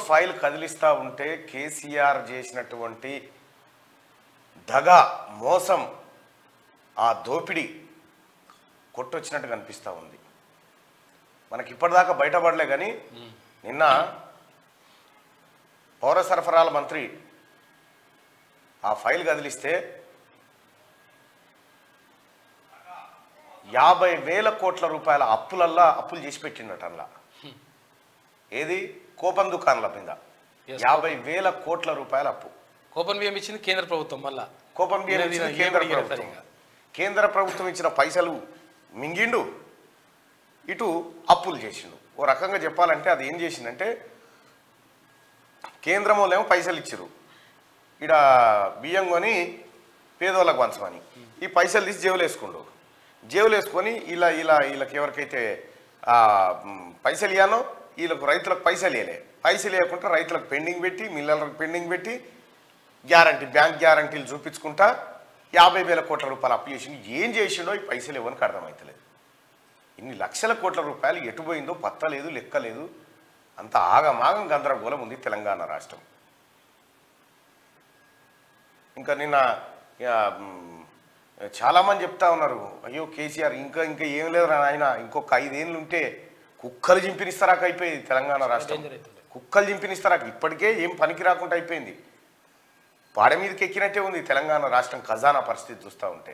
File కదిలిస్తూ ఉంటే కేసీఆర్ చేసినటువంటి దగ మోసం ఆ దోపిడీ కొట్టొచ్చినట్టు కనిపిస్తూ ఉంది మనకి ఇప్పటిదాకా బయటపడలే కానీ నిన్న పౌర సరఫరాల మంత్రి ఆ ఫైల్ కదిలిస్తే యాభై వేల కోట్ల రూపాయల అప్పులల్లా అప్పులు చేసి పెట్టిండట అందులో ఏది కోపం దుకాణాల మీద Yes, యాభై వేల కోట్ల రూపాయల అప్పు కూపన్ బియ్యం ఇచ్చింది కేంద్ర ప్రభుత్వం మళ్ళా కోపం బియ్యం ఈయన- ఇచ్చింది ఈయన కేంద్ర ఈయన ప్రభుత్వం సరిగా. కేంద్ర ప్రభుత్వం ఇచ్చిన పైసలు మింగిండు ఇటు అప్పులు చేసిండు ఓ రకంగా చెప్పాలంటే అది ఏం చేసిందంటే కేంద్రం వాళ్ళేమో పైసలు ఇచ్చిర్రు ఇడ బియ్యం కొని పేదోళ్ళకు పంచమని ఈ పైసలు తీసి జేబులు వేసుకుండు జేబులు వేసుకొని ఇలా ఇలా వీళ్ళకి ఎవరికైతే ఆ, మ్, పైసలు ఇవ్వానో వీళ్ళకు రైతులకు పైసలు ఇవ్వలే పైసలు ఇవ్వకుండా రైతులకు పెండింగ్ పెట్టి మిల్లర్లకు పెండింగ్ పెట్టి గ్యారంటీ బ్యాంక్ గ్యారంటీలు చూపించుకుంటా యాభై వేల కోట్ల రూపాయలు అప్పు చేసిండు ఏం చేసిండో ఈ పైసలు ఇవ్వనికి అర్థమవుతలేదు ఇన్ని లక్షల కోట్ల రూపాయలు ఎటు పోయిందో పత్తలేదు లెక్కలేదు అంత ఆగమాగం గందరగోళం ఉంది తెలంగాణ రాష్ట్రం ఇంకా నిన్న ఇక, మ్, చాలామంది చెప్తా ఉన్నారు అయ్యో కేసీఆర్ ఇంకా ఇంకా ఏం లేదు ఆయన ఇంకొక ఐదేళ్ళు ఉంటే కుక్కలు చింపినిస్తారాక అయిపోయింది తెలంగాణ రాష్ట్రం డేంజర్ అవుతుంది కుక్కలు చింపినిస్తారాక ఇప్పటికే ఏం పనికి రాకుండా అయిపోయింది పాడ మీదకి ఎక్కినట్టే ఉంది తెలంగాణ రాష్ట్రం ఖజానా పరిస్థితి చూస్తూ ఉంటే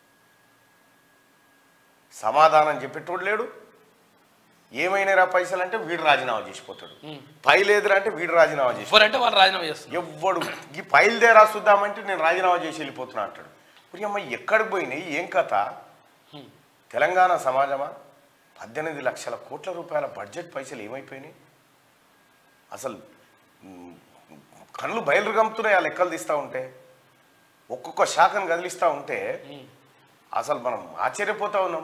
సమాధానం చెప్పేటోడు లేడు ఏమైనా రా పైసలు అంటే వీడు రాజీనామా చేసిపోతాడు పై లేదురా అంటే వీడు రాజీనామా చేసి ఎవరంటే వాళ్ళు రాజీనామా చేస్తున్నారు ఎవ్వడు ఈ బయలుదేరా చూద్దామంటే నేను రాజీనామా చేసి వెళ్ళిపోతున్నా అంటాడు ఇప్పుడు అమ్మ ఎక్కడికి పోయినాయి ఏం కథ తెలంగాణ సమాజమా పద్దెనిమిది లక్షల కోట్ల రూపాయల బడ్జెట్ పైసలు ఏమైపోయినాయి అసలు మ్, కళ్ళు బయలు గమ్ముతున్నాయి ఆ లెక్కలు తీస్తూ ఉంటే ఒక్కొక్క శాఖను కదిలిస్తూ ఉంటే అసలు మనం ఆశ్చర్యపోతా ఉన్నాం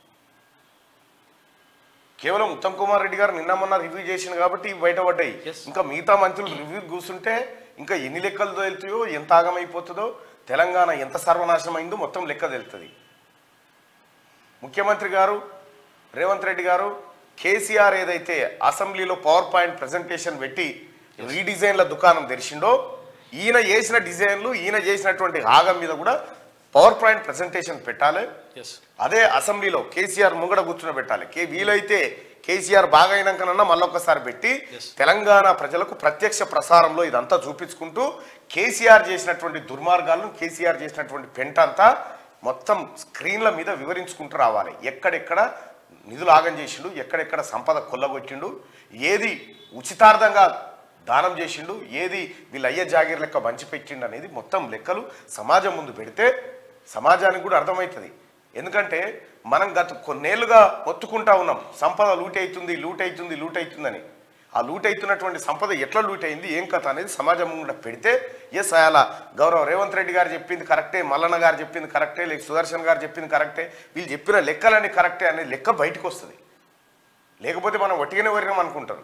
కేవలం ఉత్తమ్ కుమార్ రెడ్డి గారు నిన్న మొన్న రివ్యూ చేసిండు కాబట్టి ఇవి బయటపడ్డాయి Yes. ఇంకా మిగతా మంత్రులు రివ్యూ కూర్చుంటే ఇంకా ఎన్ని లెక్కలు తేలుతాయో ఎంత ఆగమైపోతుందో తెలంగాణ ఎంత సర్వనాశనం అయిందో మొత్తం లెక్క తెలుస్తుంది ముఖ్యమంత్రి గారు రేవంత్ రెడ్డి గారు కేసీఆర్ ఏదైతే అసెంబ్లీలో పవర్ పాయింట్ ప్రజెంటేషన్ పెట్టి రీడిజైన్ల దుకాణం తెరిచిండో ఈయన చేసిన డిజైన్లు ఈయన చేసినటువంటి ఆగం మీద కూడా పవర్ పాయింట్ ప్రజెంటేషన్ పెట్టాలి ఎస్ అదే అసెంబ్లీలో కేసీఆర్ ముంగడ కూర్చుని పెట్టాలి కే వీలైతే కేసీఆర్ బాగా అయినాకనన్నా మళ్ళొకసారి పెట్టి Yes. తెలంగాణ ప్రజలకు ప్రత్యక్ష ప్రసారంలో ఇదంతా చూపించుకుంటూ కేసీఆర్ చేసినటువంటి దుర్మార్గాలను కేసీఆర్ చేసినటువంటి పెంట అంతా మొత్తం స్క్రీన్ల మీద వివరించుకుంటూ రావాలి ఎక్కడెక్కడ నిధులు ఆగం చేసిండు ఎక్కడెక్కడ సంపద కొల్లగొట్టిండు ఏది ఉచితార్థంగా దానం చేసిండు ఏది వీళ్ళ అయ్య జాగీర్ లెక్క పంచిపెట్టిండు అనేది మొత్తం లెక్కలు సమాజం ముందు పెడితే సమాజానికి కూడా అర్థమవుతుంది ఎందుకంటే మనం గత కొన్నేళ్లుగా ఒత్తుకుంటా ఉన్నాం సంపద లూట్ అవుతుంది లూట్ అవుతుంది లూట్ అవుతుందని ఆ లూట్ అవుతున్నటువంటి సంపద ఎట్లా లూట్ అయింది ఏం కథ అనేది సమాజం ముందు పెడితే ఎస్ అలా గౌరవ రేవంత్ రెడ్డి గారు చెప్పింది కరెక్టే మల్లన్న గారు చెప్పింది కరెక్టే లేక సుదర్శన్ గారు చెప్పింది కరెక్టే వీళ్ళు చెప్పిన లెక్కలన్నీ కరెక్టే అనే లెక్క బయటకు వస్తుంది లేకపోతే మనం ఒట్టిగానే వరినాం అనుకుంటారు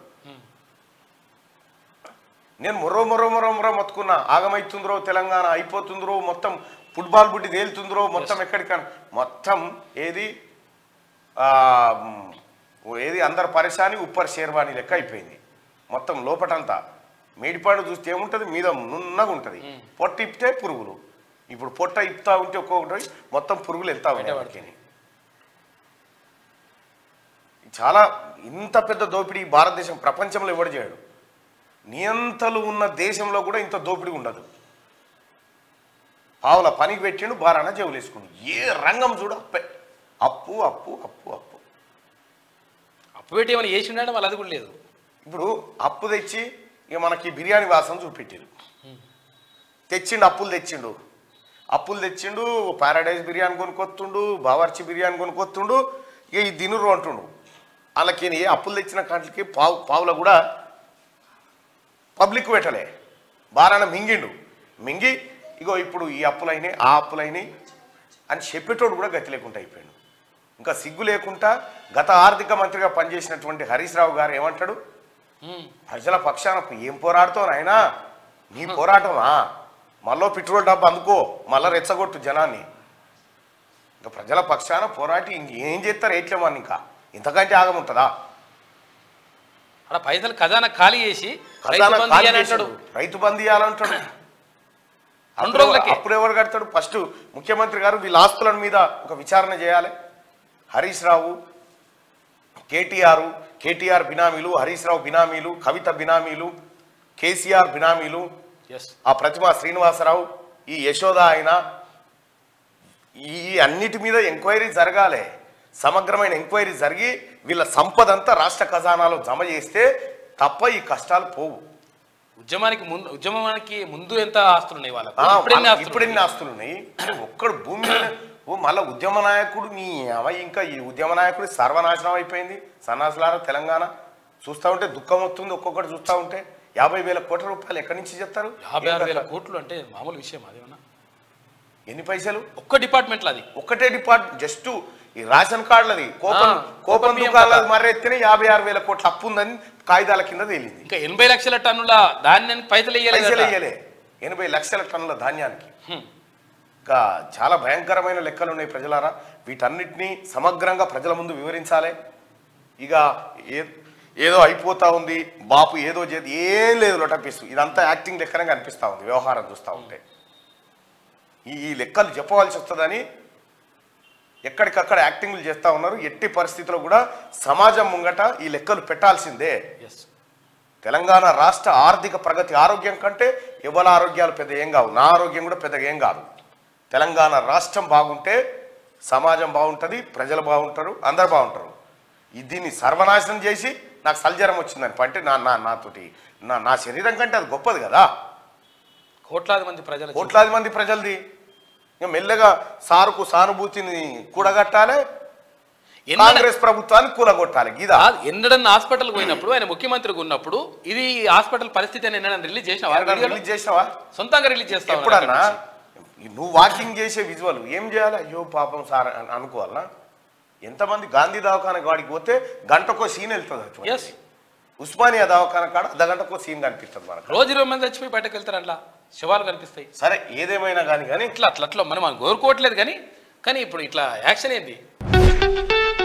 నేను మొర్రో మొర్రో మొర్రో మొర్రో మొత్తుకున్నా ఆగమైతుందిరో తెలంగాణ అయిపోతుందిరో మొత్తం ఫుట్బాల్ బుడ్డి తేలుతుందిరో మొత్తం ఎక్కడికన్నా మొత్తం ఏది ఆ, మ్, ఏది అందరు పరిశాని ఉప్పర్ షేర్వాణి లెక్క అయిపోయింది మొత్తం లోపటంతా మేడిపాడు చూస్తే ఏముంటుంది మీద నున్నగా ఉంటుంది పొట్ట ఇప్పితే పురుగులు ఇప్పుడు పొట్ట ఇప్పుతా ఉంటే ఒక్కొక్కటి మొత్తం పురుగులు వెళ్తా ఉన్నాయి బయటపడుతుంది. వాటికి. చాలా ఇంత పెద్ద దోపిడీ ఈ భారతదేశం ప్రపంచంలో ఎవడు చేయడు నియంతలు ఉన్న దేశంలో కూడా ఇంత దోపిడీ ఉండదు పావుల పనికి పెట్టిండు బారాన చెవులేసుకుండు ఏ రంగం చూడ అప్పే అప్పు అప్పు అప్పు అప్పు అప్పు పెట్టి ఏమైనా చేసిండే వాళ్ళు అది కూడా లేదు ఇప్పుడు అప్పు తెచ్చి ఇక మనకి బిర్యానీ వాసన చూపెట్టారు తెచ్చిండు అప్పులు తెచ్చిండు అప్పులు తెచ్చిండు పారాడైజ్ బిర్యానీ కొనుక్కొత్తుండు బావర్చి బిర్యానీ కొనుక్కొత్తుండు ఇక ఈ దినురు అంటుండు వాళ్ళకి ఏ అప్పులు తెచ్చిన కాంట్లకి పావు పావుల కూడా పబ్లిక్ పెట్టలే బారాన మింగిండు మింగి ఇగో ఇప్పుడు ఈ అప్పులైనాయి ఆ అప్పులైనాయి అని చెప్పేటోడు కూడా గతి లేకుండా అయిపోయాడు ఇంకా సిగ్గు లేకుండా గత ఆర్థిక మంత్రిగా పనిచేసినటువంటి హరీష్ రావు గారు ఏమంటాడు ఉమ్. ప్రజల పక్షాన ఏం పోరాడుతావు నాయనా నీ పోరాటమా మళ్ళీ పెట్రోల్ డబ్బు అందుకో మళ్ళీ రెచ్చగొట్టు జనాన్ని ఇంకా ప్రజల పక్షాన పోరాటి ఇంకేం చేస్తారు ఏట్లేమని ఇంకా ఇంతకంటే ఆగముంటుందా అక్కడ పైసలు ఖజానా ఖాళీ చేసి రైతు ఖజానా బంధు ఖాళీ ఇయ్యని చేశాడు. అంటాడు రైతు బంద్ ఇవ్వాలంటాడు రెండు అప్పుడు రోజులకే. అప్పుడు ఎవరు కడతాడు ఫస్ట్ ముఖ్యమంత్రి గారు వీళ్ళ ఆస్తుల మీద ఒక విచారణ చేయాలి హరీష్ రావు కేటీఆర్ కేటీఆర్ బినామీలు హరీష్ రావు బినామీలు కవిత బినామీలు కేసీఆర్ బినామీలు ఎస్ ఆ ప్రతిమ శ్రీనివాసరావు ఈ యశోద ఆయన ఈ అన్నిటి మీద ఎంక్వైరీ జరగాలి సమగ్రమైన ఎంక్వైరీ జరిగి వీళ్ళ సంపద అంతా రాష్ట్ర ఖజానాలో జమ చేస్తే తప్ప ఈ కష్టాలు పోవు ఉద్యమానికి ముందు ఉద్యమానికి ముందు ఎంత ఆస్తులు ఉన్నాయి వాళ్ళకు ఆ, ఇప్పుడు ఎన్ని వాళ్ళ- ఆస్తులు ఇప్పుడు ఎన్ని ఆస్తులు ఉన్నాయి ఒక్కడు భూమి మీద ఓ మళ్ళా ఉద్యమ నాయకుడు నీ అవ ఇంకా ఈ ఉద్యమ నాయకుడు సర్వనాశనం అయిపోయింది సన్నాసులారా తెలంగాణ చూస్తా ఉంటే దుఃఖం వస్తుంది ఒక్కొక్కటి చూస్తా ఉంటే యాభై వేల కోట్ల రూపాయలు ఎక్కడి నుంచి చెప్తారు యాభై ఆరు వేల కోట్లు అంటే మామూలు విషయం అదేమన్నా ఎన్ని పైసలు ఒక్క డిపార్ట్మెంట్లో అది ఒక్కటే డిపార్ట్మెంట్ జస్ట్ ఈ రేషన్ కార్డులది కోపం ఆ, కోపం కోపం బియ్యం దుకాణాలు కథ. మరెత్తిన యాభై ఆరు వేల కోట్ల అప్పు ఉందని కాగితాల కింద తేలింది ఇంకా ఎనభై లక్షల టన్నుల ధాన్యాన్ని పైసలు పైసలు వేయలేదు వేయలే ఎనభై లక్షల టన్నుల ధాన్యానికి ఇంకా చాలా భయంకరమైన లెక్కలు ఉన్నాయి ప్రజలారా వీటన్నిటినీ సమగ్రంగా ప్రజల ముందు వివరించాలి ఇక ఏ ఏదో అయిపోతా ఉంది బాపు ఏదో చేది ఏం లేదు లొటపిస్తూ ఇదంతా యాక్టింగ్ లెక్కనే కనిపిస్తూ ఉంది వ్యవహారం చూస్తూ ఉంటే ఈ ఈ లెక్కలు చెప్పవలసి వస్తుందని ఎక్కడికక్కడ యాక్టింగ్లు చేస్తూ ఉన్నారు ఎట్టి పరిస్థితిలో కూడా సమాజం ముంగట ఈ లెక్కలు పెట్టాల్సిందే ఎస్ తెలంగాణ రాష్ట్ర ఆర్థిక ప్రగతి ఆరోగ్యం కంటే ఎవరి ఆరోగ్యాలు పెద్ద ఏం కావు నా ఆరోగ్యం కూడా పెద్దగా ఏం కాదు తెలంగాణ రాష్ట్రం బాగుంటే సమాజం బాగుంటుంది ప్రజలు బాగుంటారు అందరు బాగుంటారు ఈ దీన్ని సర్వనాశనం చేసి నాకు సల్జరం వచ్చిందని అంటే నా నా నాతోటి నా నా శరీరం కంటే అది గొప్పది కదా కోట్లాది మంది ప్రజల కోట్లాది మంది ప్రజలది ఇక మెల్లగా సారుకు సానుభూతిని కూడగట్టాలి ఎన్నడ- కాంగ్రెస్ ప్రభుత్వాన్ని కూలగొట్టాలి గీదా కాదు, ఎన్నడన్నా హాస్పిటల్ పోయినప్పుడు ఆయన ముఖ్యమంత్రిగా ఉన్నప్పుడు ఇది హాస్పిటల్ పరిస్థితి అని ఎన్నడన్నా రిలీజ్ చేసిన రిలీజ్ చేసినావా సొంతంగా రిలీజ్ చేస్తా ఉన్నారు ఎప్పుడన్నా అక్కడి నుంచి. నువ్వు వాకింగ్ చేసే విజువల్ ఏం చేయాలి అయ్యో పాపం సార్ అని అనుకోవాలనా ఎంతమంది గాంధీ దవాఖాన కాడికి పోతే గంటకో సీన్ వెళ్తుంది అటువంటి. Yes. ఉస్మానియా దవాఖాన కాడ అర్ధ గంటకో సీన్ కనిపిస్తుంది మనకు రోజు ఇరవై మంది చచ్చిపోయి బయటకు వెళ్తారు అట్లా శవాలు కనిపిస్తాయి సరే ఏదేమైనా కానీ కానీ ఇట్లా అట్లా అట్లా మనం మనం కోరుకోవట్లేదు కానీ కానీ ఇప్పుడు ఇట్లా యాక్షన్ ఏంది